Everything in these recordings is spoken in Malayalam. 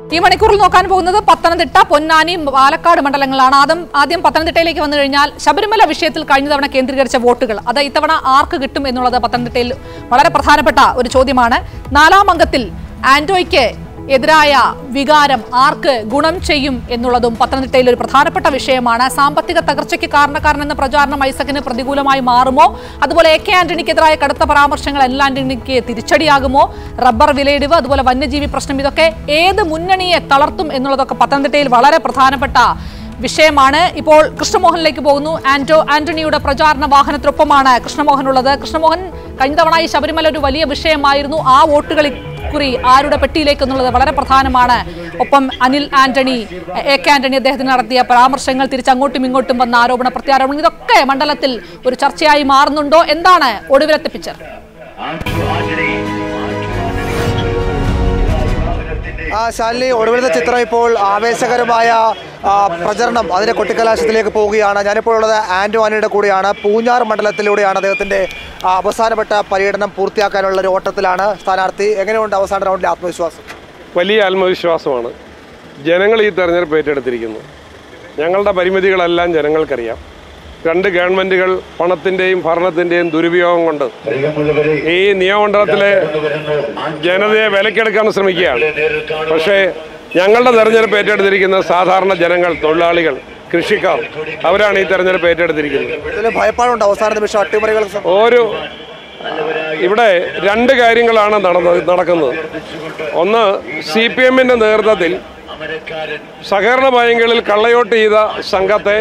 ഈ മണിക്കൂറിൽ നോക്കാൻ പോകുന്നത് പത്തനംതിട്ട പൊന്നാനി പാലക്കാട് മണ്ഡലങ്ങളാണ് ആദ്യം ആദ്യം പത്തനംതിട്ടയിലേക്ക് വന്നു കഴിഞ്ഞാൽ ശബരിമല വിഷയത്തിൽ കഴിഞ്ഞ തവണ കേന്ദ്രീകരിച്ച വോട്ടുകൾ അത് ഇത്തവണ ആർക്ക് കിട്ടും എന്നുള്ളത് പത്തനംതിട്ടയിൽ വളരെ പ്രധാനപ്പെട്ട ഒരു ചോദ്യമാണ് നാലാം അംഗത്തിൽ ആന്റോയ്ക്ക് എതിരായ വികാരം ആർക്ക് ഗുണം ചെയ്യും എന്നുള്ളതും പത്തനംതിട്ടയിൽ ഒരു പ്രധാനപ്പെട്ട വിഷയമാണ് സാമ്പത്തിക തകർച്ചയ്ക്ക് കാരണക്കാരൻ എന്ന പ്രചാരണം ഐസക്കിന് പ്രതികൂലമായി മാറുമോ അതുപോലെ എ കെ ആന്റണിക്കെതിരായ കടുത്ത പരാമർശങ്ങൾ എൽ ആന്റണിക്ക് തിരിച്ചടിയാകുമോ റബ്ബർ വിലയിടിവ് അതുപോലെ വന്യജീവി പ്രശ്നം ഇതൊക്കെ ഏത് മുന്നണിയെ തളർത്തും എന്നുള്ളതൊക്കെ പത്തനംതിട്ടയിൽ വളരെ പ്രധാനപ്പെട്ട വിഷയമാണ് ഇപ്പോൾ കൃഷ്ണമോഹനിലേക്ക് പോകുന്നു ആന്റോ ആന്റണിയുടെ പ്രചാരണ വാഹനത്തിനൊപ്പമാണ് കൃഷ്ണമോഹൻ ഉള്ളത് കൃഷ്ണമോഹൻ കഴിഞ്ഞ തവണ ഈ ശബരിമല ഒരു വലിയ വിഷയമായിരുന്നു ആ വോട്ടുകളിൽ കുറി ആരുടെ പെട്ടിയിലേക്ക് എന്നുള്ളത് വളരെ പ്രധാനമാണ് ഒപ്പം അനിൽ ആന്റണി എ കെ ആന്റണി അദ്ദേഹത്തിന് നടത്തിയ പരാമർശങ്ങൾ തിരിച്ച് അങ്ങോട്ടും ഇങ്ങോട്ടും വന്ന ആരോപണ പ്രത്യാരോപണം ഇതൊക്കെ മണ്ഡലത്തിൽ ഒരു ചർച്ചയായി മാറുന്നുണ്ടോ എന്താണ് ഒടുവിലത്തെ പിക്ചർ ആ ശാലിനി ഒടുവിലത്തെ ചിത്രം ഇപ്പോൾ ആവേശകരമായ ആ, പ്രചരണം അതിന്റെ കൊട്ടിക്കലാശത്തിലേക്ക് പോവുകയാണ് ഞാനിപ്പോൾ ഉള്ളത് ആന്റോ ആനിയുടെ കൂടെയാണ് പൂഞ്ഞാർ മണ്ഡലത്തിലൂടെയാണ് അദ്ദേഹത്തിന്റെ ആ, അവസാനപ്പെട്ട പര്യടനം പൂർത്തിയാക്കാനുള്ള ഒരു ഓട്ടത്തിലാണ് സ്ഥാനാർത്ഥി എങ്ങനെയുണ്ട് അവസാന റൗണ്ടിലെ ആത്മവിശ്വാസം വലിയ ആത്മവിശ്വാസമാണ് ജനങ്ങൾ ഈ തെരഞ്ഞെടുപ്പ് ഏറ്റെടുത്തിരിക്കുന്നു ഞങ്ങളുടെ പരിമിതികളെല്ലാം ജനങ്ങൾക്കറിയാം രണ്ട് ഗവൺമെൻറ്റുകൾ പണത്തിൻ്റെയും ഭരണത്തിൻ്റെയും ദുരുപയോഗം കൊണ്ട് ഈ നിയമമണ്ഡലത്തിലെ ജനതയെ വിലക്കെടുക്കാൻ ശ്രമിക്കുകയാണ് പക്ഷേ ഞങ്ങളുടെ തെരഞ്ഞെടുപ്പ് ഏറ്റെടുത്തിരിക്കുന്ന സാധാരണ ജനങ്ങൾ തൊഴിലാളികൾ കൃഷിക്കാർ അവരാണ് ഈ തെരഞ്ഞെടുപ്പ് ഏറ്റെടുത്തിരിക്കുന്നത് ഇതിൽ ഭയപ്പാടുണ്ട് അവസാന നിമിഷം അട്ടിമറികൾ സം- ഒരു ഇവിടെ രണ്ട് കാര്യങ്ങളാണ് നടന്നത് നടക്കുന്നത് ഒന്ന് സി പി എമ്മിൻ്റെ നേതൃത്വത്തിൽ സഹകരണ ബാങ്കുകളിൽ കള്ളയോട്ട് ചെയ്ത സംഘത്തെ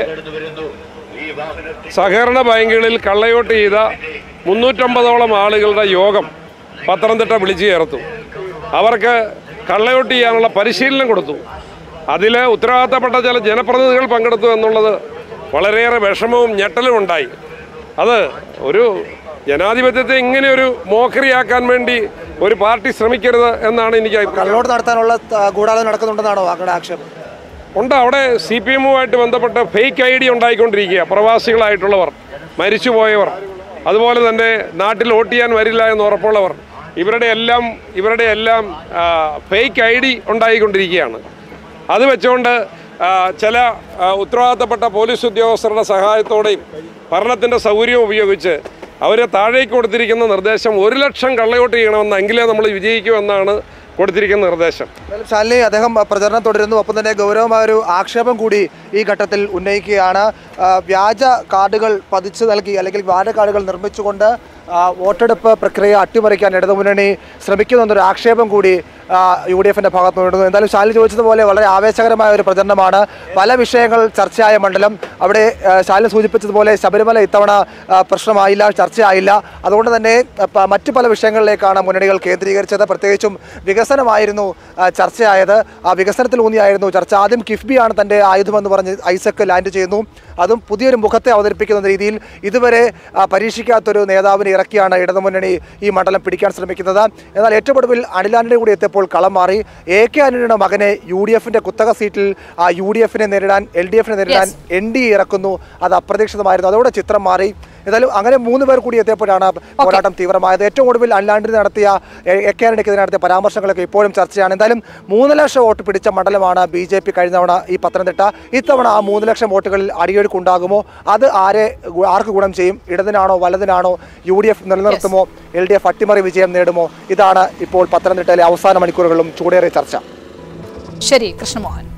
സഹകരണ ബാങ്കുകളിൽ കള്ളയോട്ട് ചെയ്ത മുന്നൂറ്റമ്പതോളം ആളുകളുടെ യോഗം പത്തനംതിട്ട വിളിച്ചു ചേർത്തു അവർക്ക് കള്ളയോട്ട് ചെയ്യാനുള്ള പരിശീലനം കൊടുത്തു അതിൽ ഉത്തരവാദിത്തപ്പെട്ട ചില ജനപ്രതിനിധികൾ പങ്കെടുത്തു എന്നുള്ളത് വളരെയേറെ വിഷമവും ഞെട്ടലും ഉണ്ടായി അത് ഒരു ജനാധിപത്യത്തെ ഇങ്ങനെ ഒരു മോക്കറിയാക്കാൻ വേണ്ടി ഒരു പാർട്ടി ശ്രമിക്കരുത് എന്നാണ് എനിക്ക് അഭിപ്രായം കള്ളോട്ട് നടത്താനുള്ള ആ, ഗൂഢാലോചന നടക്കുന്നുണ്ടെന്നാണോ വാങ്ങളുടെ ആക്ഷേപം ഉണ്ട് അവിടെ സി പി എമ്മുമായിട്ട് ബന്ധപ്പെട്ട് ഫേക്ക് ഐ ഡി ഉണ്ടായിക്കൊണ്ടിരിക്കുക പ്രവാസികളായിട്ടുള്ളവർ മരിച്ചുപോയവർ അതുപോലെ തന്നെ നാട്ടിൽ വോട്ട് ചെയ്യാൻ വരില്ല എന്ന് ഉറപ്പുള്ളവർ ഇവരുടെ എല്ലാം ഇവരുടെ എല്ലാം ഫേക്ക് ഐ ഡി ഉണ്ടായിക്കൊണ്ടിരിക്കുകയാണ് അത് വെച്ചുകൊണ്ട് ആ, ചില ആ, ഉത്തരവാദിത്തപ്പെട്ട പോലീസ് ഉദ്യോഗസ്ഥരുടെ സഹായത്തോടെയും ഭരണത്തിൻ്റെ സൗകര്യം ഉപയോഗിച്ച് അവരെ താഴേക്ക് കൊടുത്തിരിക്കുന്ന നിർദ്ദേശം ഒരു ലക്ഷം കള്ളയോട്ട് ചെയ്യണമെന്ന് എങ്കിലേ നമ്മൾ വിജയിക്കുമെന്നാണ് കൊടുത്തിരിക്കുന്ന നിർദ്ദേശം എന്തായാലും ശാലിനി അദ്ദേഹം പ്രചരണം തുടരുന്നു ഒപ്പം തന്നെ ഗൗരവമായ ഒരു ആക്ഷേപം കൂടി ഈ ഘട്ടത്തിൽ ഉന്നയിക്കുകയാണ് ആ, വ്യാജ കാർഡുകൾ പതിച്ചു നൽകി അല്ലെങ്കിൽ വ്യാജ കാർഡുകൾ നിർമ്മിച്ചുകൊണ്ട് ആ, വോട്ടെടുപ്പ് പ്രക്രിയ അട്ടിമറിക്കാൻ ഇടതുമുന്നണി ശ്രമിക്കുന്നു എന്നൊരു ആക്ഷേപം കൂടി യു ഡി എഫിന്റെ ഭാഗത്ത് നിന്നുണ്ട് എന്തായാലും ശാലിനി ചോദിച്ചതുപോലെ വളരെ ആവേശകരമായ ഒരു പ്രചരണമാണ് പല വിഷയങ്ങൾ ചർച്ചയായ മണ്ഡലം അവിടെ ആ, ശാലിനി സൂചിപ്പിച്ചതുപോലെ ശബരിമല ഇത്തവണ ആ, പ്രശ്നമായില്ല ചർച്ചയായില്ല അതുകൊണ്ട് തന്നെ ആ, പ- മറ്റു പല വിഷയങ്ങളിലേക്കാണ് മുന്നണികൾ കേന്ദ്രീകരിച്ചത് പ്രത്യേകിച്ചും വികസനമായിരുന്നു ആ, ചർച്ചയായത് ആ വികസനത്തിൽ ഊന്നിയായിരുന്നു ചർച്ച ആദ്യം കിഫ്ബിയാണ് തന്റെ ആയുധമെന്ന് പറഞ്ഞ് ഐസക്ക് ലാൻഡ് ചെയ്യുന്നു അതും പുതിയൊരു മുഖത്തെ അവതരിപ്പിക്കുന്ന രീതിയിൽ ഇതുവരെ ആ, പരീക്ഷിക്കാത്തൊരു നേതാവിനെ ഇറക്കിയാണ് ഇടതുമുന്നണി ഈ മണ്ഡലം പിടിക്കാൻ ശ്രമിക്കുന്നത് എന്നാൽ ഏറ്റവും ഒടുവിൽ അനിലാന്റണി കൂടി എത്തിയപ്പോൾ കളം മാറി എ കെ ആന്റണിയുടെ മകനെ യു ഡി എഫിന്റെ കുത്തക സീറ്റിൽ ആ യു ഡി എഫിനെ നേരിടാൻ എൽ ഡി എഫിനെ നേരിടാൻ എൻ ഡി ഇറക്കുന്നു അത് അപ്രതീക്ഷിതമായിരുന്നു അതോടെ ചിത്രം മാറി ഏതായാലും അങ്ങനെ മൂന്ന് പേർ കൂടി എത്തിയപ്പോഴാണ് പോരാട്ടം തീവ്രമായത് ഏറ്റവും ഒടുവിൽ അനിലാന്റണി നടത്തിയ എ- എ കെ ആന്റണിക്കെതിരെ നടത്തിയ പരാമർശങ്ങളൊക്കെ ഇപ്പോഴും ചർച്ചയാണ് എന്തായാലും മൂന്ന് ലക്ഷം വോട്ട് പിടിച്ച മണ്ഡലമാണ് ബി ജെ പി കഴിഞ്ഞ തവണ ഈ പത്തനംതിട്ട ഇത്തവണ ആ മൂന്ന് ലക്ഷം വോട്ടുകളിൽ അടിയൊഴുക്കുണ്ടാകുമോ അത് ആരെ ഗു- ആർക്ക് ഗുണം ചെയ്യും ഇടതിനാണോ വലതിനാണോ യു ഡി എഫ് നിലനിർത്തുമോ എൽ ഡി എഫ് അട്ടിമറി വിജയം നേടുമോ ഇതാണ് ഇപ്പോൾ പത്തനംതിട്ടയിലെ അവസാന മണിക്കൂറുകളിലും ചൂടേറിയ ചർച്ച ശരി കൃഷ്ണമോഹൻ